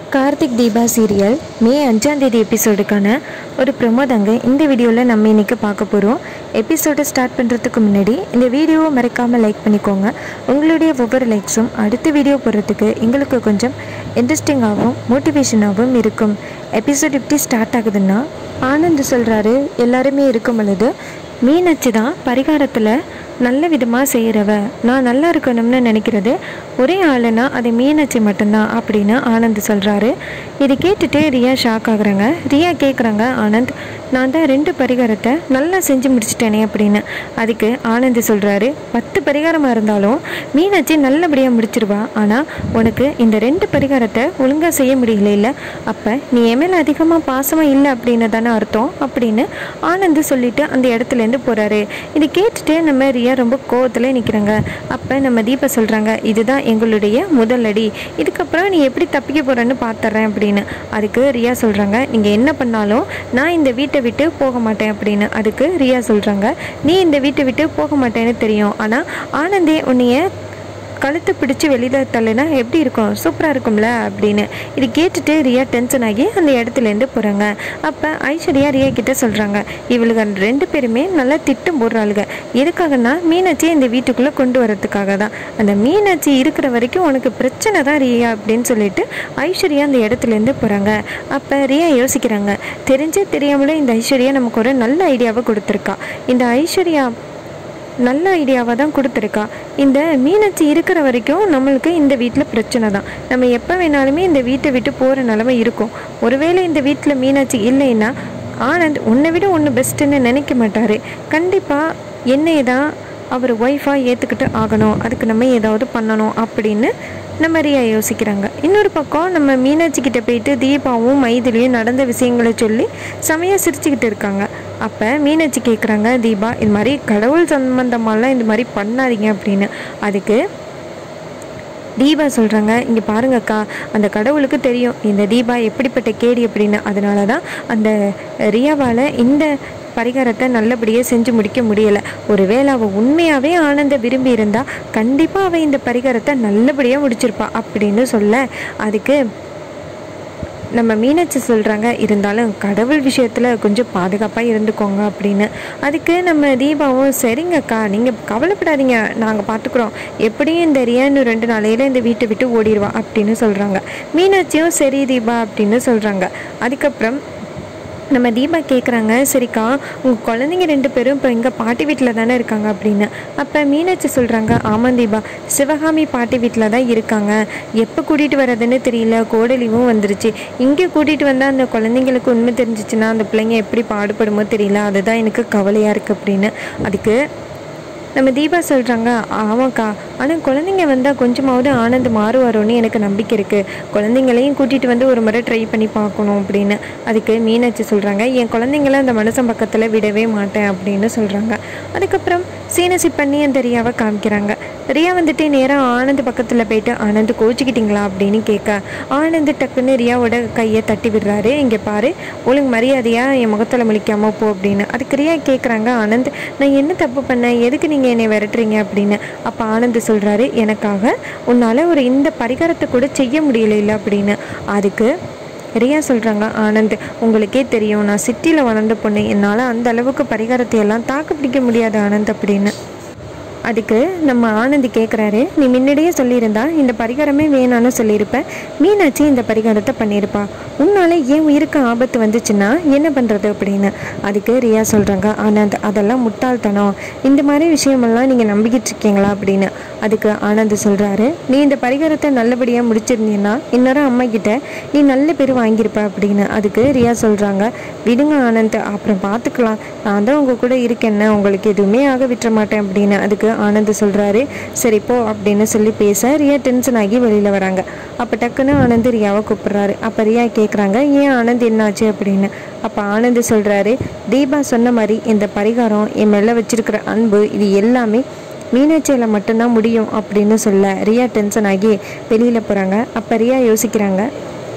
Karthik Deepa serial மே அஞ்சாம் தேதி எபிசோடுக்கான ஒரு ப்ரொமோ தாங்க இந்த வீடியோவில் நம்ம இன்னைக்கு பார்க்க போகிறோம் எபிசோடை ஸ்டார்ட் பண்ணுறதுக்கு முன்னாடி இந்த வீடியோவை மறக்காமல் லைக் பண்ணிக்கோங்க உங்களுடைய ஒவ்வொரு லைக்ஸும் அடுத்த வீடியோ போடுறதுக்கு எங்களுக்கு கொஞ்சம் இன்ட்ரெஸ்டிங்காகவும் மோட்டிவேஷனாகவும் இருக்கும் எபிசோட் எப்படி ஸ்டார்ட் ஆகுதுன்னா ஆனந்த் சொல்கிறாரு எல்லாருமே இருக்கும் பொழுது மீனாட்சி தான் பரிகாரத்தில் நல்ல விதமாக செய்கிறவ நான் நல்லா இருக்கணும்னு நினைக்கிறது ஒரே ஆளுனா அது மீனாட்சி மட்டும்தான் அப்படின்னு ஆனந்த் சொல்கிறாரு இது கேட்டுட்டு ரியா ஷாக் ஆகுறாங்க ரியா கேட்குறாங்க ஆனந்த் நான் தான் ரெண்டு பரிகாரத்தை நல்லா செஞ்சு முடிச்சிட்டேனே அப்படின்னு அதுக்கு ஆனந்த் சொல்கிறாரு பத்து பரிகாரமாக இருந்தாலும் மீனாட்சி நல்லபடியாக முடிச்சிருவா ஆனால் உனக்கு இந்த ரெண்டு பரிகாரத்தை ஒழுங்காக செய்ய முடியல இல்லை அப்போ நீ என் மேலே அதிகமாக பாசமாக இல்லை அப்படின்னு தானே அர்த்தம் அப்படின்னு ஆனந்த் சொல்லிட்டு அந்த இடத்துலேருந்து போகிறாரு இது கேட்டுட்டு நம்ம ரியா ரொம்ப கோவத்தில் நிற்கிறாங்க அப்போ நம்ம தீபா சொல்கிறாங்க இதுதான் எங்களுடைய முதல் அடி இதுக்கப்புறம் நீ எப்படி தப்பிக்க போகிறேன்னு பார்த்துட்றேன் அப்படின்னு அதுக்கு ரியா சொல்கிறாங்க நீங்கள் என்ன பண்ணாலும் நான் இந்த வீட்டை விட்டு போக மாட்டேன் அப்படின்னு அதுக்கு ரியா சொல்கிறாங்க நீ இந்த வீட்டை விட்டு போக மாட்டேன்னு தெரியும் ஆனால் ஆனந்தே உன்னைய கழுத்தை பிடிச்சி வெளியில் தள்ளுனா எப்படி இருக்கும் சூப்பராக இருக்கும்ல அப்படின்னு இது கேட்டுட்டு ரியா டென்ஷன் ஆகி அந்த இடத்துலேருந்து போகிறாங்க அப்போ ஐஸ்வர்யா ரியா கிட்ட சொல்கிறாங்க இவளுங்க ரெண்டு பேருமே நல்லா திட்டம் போடுறாளுங்க எதுக்காகனா மீனாட்சியை இந்த வீட்டுக்குள்ளே கொண்டு வரதுக்காக தான் அந்த மீனாட்சி இருக்கிற வரைக்கும் உனக்கு பிரச்சனை தான் ரியா அப்படின்னு சொல்லிட்டு ஐஸ்வர்யா அந்த இடத்துலேருந்து போகிறாங்க அப்போ ரியா யோசிக்கிறாங்க தெரிஞ்சே தெரியாமலே இந்த ஐஸ்வர்யா நமக்கு ஒரு நல்ல ஐடியாவை கொடுத்துருக்கா இந்த ஐஸ்வர்யா நல்ல ஐடியாவாக தான் கொடுத்துருக்கா இந்த மீனாட்சி இருக்கிற வரைக்கும் நம்மளுக்கு இந்த வீட்டில் பிரச்சனை தான் நம்ம எப்போ வேணாலுமே இந்த வீட்டை விட்டு போகிற நிலமை இருக்கும் ஒருவேளை இந்த வீட்டில் மீனாட்சி இல்லைன்னா ஆனந்த் உன்னை விட ஒன்று பெஸ்ட்டுன்னு நினைக்க மாட்டார் கண்டிப்பாக என்னையை தான் அவர் ஒய்ஃபாக ஏற்றுக்கிட்டு ஆகணும் அதுக்கு நம்ம ஏதாவது பண்ணணும் அப்படின்னு நம்ம ரியா யோசிக்கிறாங்க இன்னொரு பக்கம் நம்ம மீனாட்சி கிட்ட போயிட்டு தீபாவும் மைதிலியும் நடந்த விஷயங்களை சொல்லி செமையாக சிரிச்சுக்கிட்டு இருக்காங்க அப்போ மீனாட்சி கேட்குறாங்க தீபா இது மாதிரி கடவுள் சம்பந்தமாலாம் இந்த மாதிரி பண்ணாதீங்க அப்படின்னு அதுக்கு தீபா சொல்கிறாங்க இங்கே பாருங்கக்கா அந்த கடவுளுக்கு தெரியும் இந்த தீபா எப்படிப்பட்ட கேடி அப்படின்னு அதனால தான் அந்த ரியாவால் இந்த பரிகாரத்தை நல்லபடியாக செஞ்சு முடிக்க முடியலை ஒருவேளை அவள் உண்மையாகவே ஆனந்த விரும்பி இருந்தா கண்டிப்பாக அவள் இந்த பரிகாரத்தை நல்லபடியாக முடிச்சிருப்பா அப்படின்னு சொல்ல அதுக்கு நம்ம மீனாட்சி சொல்கிறாங்க இருந்தாலும் கடவுள் விஷயத்தில் கொஞ்சம் பாதுகாப்பாக இருந்துக்கோங்க அப்படின்னு அதுக்கு நம்ம தீபாவும் சரிங்கக்கா நீங்கள் கவலைப்படாதீங்க நாங்கள் பார்த்துக்குறோம் எப்படியும் இந்த ரியான்னு ரெண்டு நாளையில இந்த வீட்டை விட்டு ஓடிடுவா அப்படின்னு சொல்கிறாங்க மீனாட்சியும் சரி தீபா அப்படின்னு சொல்கிறாங்க அதுக்கப்புறம் நம்ம தீபா கேட்குறாங்க சரிக்கா உங்கள் குழந்தைங்க ரெண்டு பேரும் இப்போ எங்கள் பாட்டி வீட்டில் தானே இருக்காங்க அப்படின்னு அப்போ மீனாட்சி சொல்கிறாங்க ஆமாம் தீபா சிவகாமி பாட்டி வீட்டில் தான் இருக்காங்க எப்போ கூட்டிகிட்டு வர்றதுன்னு தெரியல கோடலிவும் வந்துருச்சு இங்கே கூட்டிகிட்டு வந்தால் அந்த குழந்தைங்களுக்கு உண்மை தெரிஞ்சிச்சுன்னா அந்த பிள்ளைங்க எப்படி பாடுபடுமோ தெரியல அதுதான் எனக்கு கவலையாக இருக்குது அப்படின்னு அதுக்கு நம்ம தீபா சொல்கிறாங்க ஆமாக்கா ஆனால் குழந்தைங்க வந்தால் கொஞ்சமாவது ஆனந்த் மாறுவாரோன்னு எனக்கு நம்பிக்கை இருக்குது குழந்தைங்களையும் கூட்டிகிட்டு வந்து ஒரு முறை ட்ரை பண்ணி பார்க்கணும் அப்படின்னு அதுக்கு மீனாட்சி சொல்கிறாங்க என் குழந்தைங்கள அந்த மனுஷன் பக்கத்தில் விடவே மாட்டேன் அப்படின்னு சொல்கிறாங்க அதுக்கப்புறம் சீனசி பண்ணி அந்த ரியாவை காமிக்கிறாங்க ரியா வந்துட்டு நேராக ஆனந்த் பக்கத்தில் போயிட்டு ஆனந்த் கோச்சிக்கிட்டீங்களா அப்படின்னு கேட்க ஆனந்த் டக்குன்னு ரியாவோட கையை தட்டி விடுறாரு இங்கே பாரு ஒழுங்கு மரியாதையாக என் முகத்தில் முழிக்காம போ அப்படின்னு அதுக்கு ரியா கேட்குறாங்க ஆனந்த் நான் என்ன தப்பு பண்ணேன் எதுக்கு நீங்கள் என்னை விரட்டுறீங்க அப்படின்னு அப்போ ஆனந்த் சொல்கிறாரு எனக்காக உன்னால் ஒரு இந்த பரிகாரத்தை கூட செய்ய முடியல இல்லை அப்படின்னு அதுக்கு ரியா சொல்கிறாங்க ஆனந்த் உங்களுக்கே தெரியும் நான் சிட்டியில் வளர்ந்த பொண்ணு என்னால் அந்த அளவுக்கு பரிகாரத்தை எல்லாம் தாக்கு பிடிக்க முடியாது ஆனந்த் அப்படின்னு அதுக்கு நம்ம ஆனந்தி கேட்குறாரு நீ முன்னாடியே சொல்லியிருந்தா இந்த பரிகாரமே வேணான்னு சொல்லியிருப்ப மீனாட்சி இந்த பரிகாரத்தை பண்ணியிருப்பா உன்னால ஏன் உயிருக்கு ஆபத்து வந்துச்சுன்னா என்ன பண்ணுறது அப்படின்னு அதுக்கு ரியா சொல்கிறாங்க ஆனந்த் அதெல்லாம் முட்டாள்தனம் இந்த மாதிரி விஷயமெல்லாம் நீங்கள் நம்பிக்கிட்டு இருக்கீங்களா அப்படின்னு அதுக்கு ஆனந்த் சொல்கிறாரு நீ இந்த பரிகாரத்தை நல்லபடியாக முடிச்சிருந்தீங்கன்னா இன்னொரு அம்மா கிட்ட நீ நல்ல பேர் வாங்கியிருப்ப அப்படின்னு அதுக்கு ரியா சொல்கிறாங்க விடுங்க ஆனந்த் அப்புறம் பார்த்துக்கலாம் நான் தான் உங்கள் கூட இருக்கேன்னு உங்களுக்கு எதுவுமே ஆக விட்டுற மாட்டேன் அப்படின்னு அதுக்கு ஆனந்த் சொல்கிறாரு சரி போ அப்படின்னு சொல்லி பேச ரியா டென்ஷன் ஆகி வெளியில் வராங்க அப்போ டக்குன்னு ஆனந்த் ரியாவை கூப்பிட்றாரு அப்போ ரியா கேட்குறாங்க ஏன் ஆனந்த் என்னாச்சு அப்படின்னு அப்போ ஆனந்த் சொல்கிறாரு தீபா சொன்ன மாதிரி இந்த பரிகாரம் என் மேலே வச்சிருக்கிற அன்பு இது எல்லாமே மீனாட்சியில் மட்டும்தான் முடியும் அப்படின்னு சொல்ல ரியா டென்ஷன் ஆகி வெளியில் போகிறாங்க அப்போ ரியா யோசிக்கிறாங்க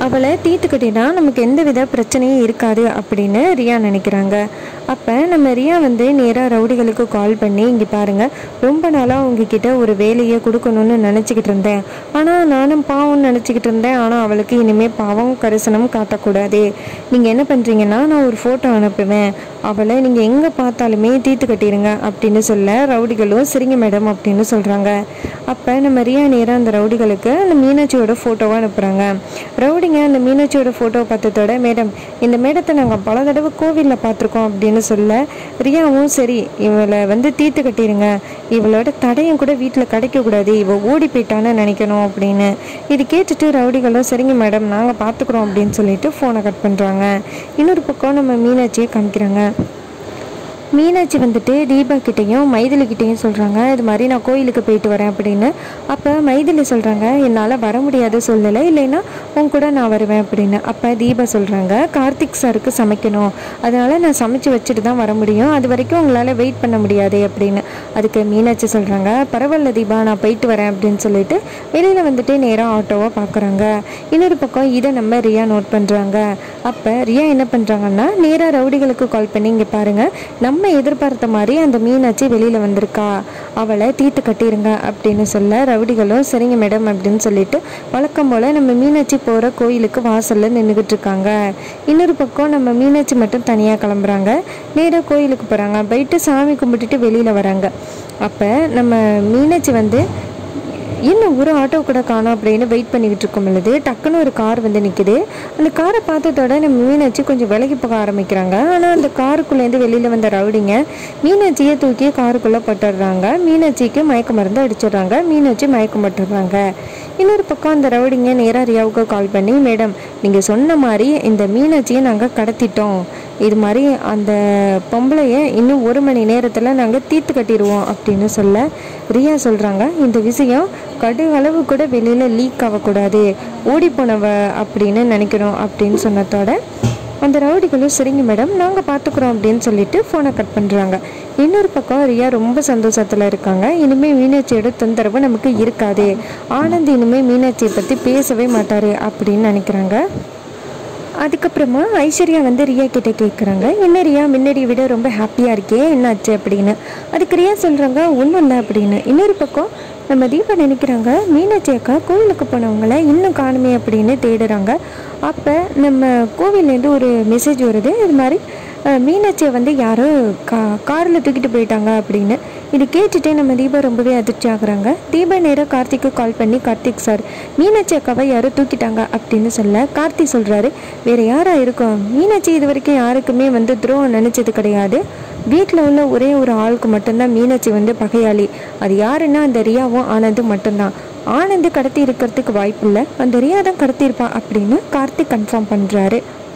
அவளை தீர்த்து கட்டினா நமக்கு எந்த வித பிரச்சனையும் இருக்காது அப்படின்னு ரியா நினைக்கிறாங்க அப்போ நம்ம ரியா வந்து நேராக ரவுடிகளுக்கு கால் பண்ணி இங்கே பாருங்கள் ரொம்ப நாளாக உங்ககிட்ட ஒரு வேலையை கொடுக்கணும்னு நினச்சிக்கிட்டு இருந்தேன் ஆனால் நானும் பாவம்னு நினச்சிக்கிட்டு இருந்தேன் ஆனால் அவளுக்கு இனிமேல் பாவம் கரிசனம் காட்டக்கூடாது நீங்கள் என்ன பண்ணுறீங்கன்னா நான் ஒரு ஃபோட்டோ அனுப்புவேன் அவளை நீங்கள் எங்கே பார்த்தாலுமே தீர்த்து கட்டிடுங்க அப்படின்னு சொல்ல ரவுடிகளும் சரிங்க மேடம் அப்படின்னு சொல்கிறாங்க அப்போ நம்ம ரியா நேராக அந்த ரவுடிகளுக்கு அந்த மீனாட்சியோட ஃபோட்டோவை அனுப்புகிறாங்க ரவுடிங்க அந்த மீனாட்சியோட ஃபோட்டோ பார்த்ததோட மேடம் இந்த மேடத்தை நாங்கள் பல தடவை கோவிலில் பார்த்துருக்கோம் அப்படின்னு சொல்ல ரியாவும் சரி இவளை வந்து தீர்த்து கட்டிடுங்க இவளோட தடையும் கூட வீட்டில் கிடைக்கக்கூடாது இவ ஓடி போயிட்டான்னு நினைக்கணும் அப்படின்னு இது கேட்டுட்டு ரவுடிகளும் சரிங்க மேடம் நாங்கள் பார்த்துக்குறோம் அப்படின்னு சொல்லிட்டு ஃபோனை கட் பண்ணுறாங்க இன்னொரு பக்கம் நம்ம மீனாட்சியை காமிக்கிறாங்க மீனாட்சி வந்துட்டு தீபா கிட்டேயும் மைதிலி கிட்டேயும் சொல்கிறாங்க இது மாதிரி நான் கோயிலுக்கு போயிட்டு வரேன் அப்படின்னு அப்போ மைதிலி சொல்கிறாங்க என்னால் வர முடியாத சூழ்நிலை இல்லைன்னா உன் கூட நான் வருவேன் அப்படின்னு அப்போ தீபா சொல்கிறாங்க கார்த்திக் சாருக்கு சமைக்கணும் அதனால் நான் சமைச்சு வச்சுட்டு தான் வர முடியும் அது வரைக்கும் உங்களால் வெயிட் பண்ண முடியாது அப்படின்னு அதுக்கு மீனாட்சி சொல்கிறாங்க பரவாயில்ல தீபா நான் போயிட்டு வரேன் அப்படின்னு சொல்லிட்டு வெளியில் வந்துட்டு நேராக ஆட்டோவை பார்க்குறாங்க இன்னொரு பக்கம் இதை நம்ம ரியா நோட் பண்ணுறாங்க அப்போ ரியா என்ன பண்ணுறாங்கன்னா நேராக ரவுடிகளுக்கு கால் பண்ணி இங்கே பாருங்கள் நம்ம எதிர்பார்த்த மாதிரி அந்த மீனாட்சி வெளியில் வந்திருக்கா அவளை தீர்த்து கட்டிருங்க அப்படின்னு சொல்ல ரவுடிகளும் சரிங்க மேடம் அப்படின்னு சொல்லிட்டு வழக்கம் போல் நம்ம மீனாட்சி போகிற கோயிலுக்கு வாசலில் நின்றுக்கிட்டு இருக்காங்க இன்னொரு பக்கம் நம்ம மீனாட்சி மட்டும் தனியாக கிளம்புறாங்க நேராக கோயிலுக்கு போகிறாங்க போயிட்டு சாமி கும்பிட்டுட்டு வெளியில் வராங்க அப்போ நம்ம மீனாட்சி வந்து இன்னும் ஒரு ஆட்டோ கூட காணோம் அப்படின்னு வெயிட் பண்ணிக்கிட்டு இருக்கும் பொழுது டக்குன்னு ஒரு கார் வந்து நிற்குது அந்த காரை பார்த்ததோட நம்ம மீனாட்சி கொஞ்சம் விலகி போக ஆரம்பிக்கிறாங்க ஆனால் அந்த காருக்குள்ளேருந்து வெளியில் வந்த ரவுடிங்க மீனாட்சியை தூக்கி காருக்குள்ளே போட்டுடுறாங்க மீனாட்சிக்கு மயக்க மருந்து அடிச்சிடுறாங்க மீனாட்சி மயக்கம் போட்டுடுறாங்க இன்னொரு பக்கம் அந்த ரவுடிங்க நேராக ரியாவுக்கு கால் பண்ணி மேடம் நீங்கள் சொன்ன மாதிரி இந்த மீனாட்சியை நாங்கள் கடத்திட்டோம் இது மாதிரி அந்த பொம்பளைய இன்னும் ஒரு மணி நேரத்தில் நாங்கள் தீர்த்து கட்டிடுவோம் அப்படின்னு சொல்ல ரியா சொல்கிறாங்க இந்த விஷயம் கடுகளவு கூட வெளியில் லீக் ஆகக்கூடாது ஓடி போனவ அப்படின்னு நினைக்கிறோம் அப்படின்னு சொன்னதோட அந்த ரவுடிகளும் சரிங்க மேடம் நாங்கள் பார்த்துக்குறோம் அப்படின்னு சொல்லிட்டு ஃபோனை கட் பண்ணுறாங்க இன்னொரு பக்கம் ரியா ரொம்ப சந்தோஷத்தில் இருக்காங்க இனிமேல் மீனாட்சியோட தொந்தரவு நமக்கு இருக்காது ஆனந்த் இனிமேல் மீனாட்சியை பற்றி பேசவே மாட்டார் அப்படின்னு நினைக்கிறாங்க அதுக்கப்புறமா ஐஸ்வர்யா வந்து ரியா கிட்ட கேட்குறாங்க என்ன ரியா முன்னாடி விட ரொம்ப ஹாப்பியாக இருக்கே என்னாச்சு அப்படின்னு அதுக்கு ரியா சொல்கிறாங்க ஒன்றும் இல்லை அப்படின்னு இன்னொரு பக்கம் நம்ம தீபா நினைக்கிறாங்க மீனாட்சி அக்கா கோவிலுக்கு போனவங்கள இன்னும் காணுமே அப்படின்னு தேடுறாங்க அப்போ நம்ம கோவில்லேருந்து ஒரு மெசேஜ் வருது இது மாதிரி அஹ், மீனாட்சியை வந்து யாரோ கா காரில் தூக்கிட்டு போயிட்டாங்க அப்படின்னு இது கேட்டுட்டு நம்ம தீபா ரொம்பவே அதிர்ச்சி ஆகுறாங்க தீபா நேராக கார்த்திக்கு கால் பண்ணி கார்த்திக் சார் மீனாட்சி அக்காவை யாரோ தூக்கிட்டாங்க அப்படின்னு சொல்ல கார்த்தி சொல்கிறாரு வேறு யாரா இருக்கும் மீனாட்சி இது வரைக்கும் யாருக்குமே வந்து துரோகம் நினச்சது கிடையாது வீட்டில் உள்ள ஒரே ஒரு ஆளுக்கு மட்டும்தான் மீனாட்சி வந்து பகையாளி அது யாருன்னா அந்த ரியாவும் ஆனந்தும் மட்டும்தான் ஆனந்து கடத்தி இருக்கிறதுக்கு வாய்ப்பு இல்லை அந்த ரியா தான் கடத்தியிருப்பா அப்படின்னு கார்த்திக் கன்ஃபார்ம் பண்ணுறாரு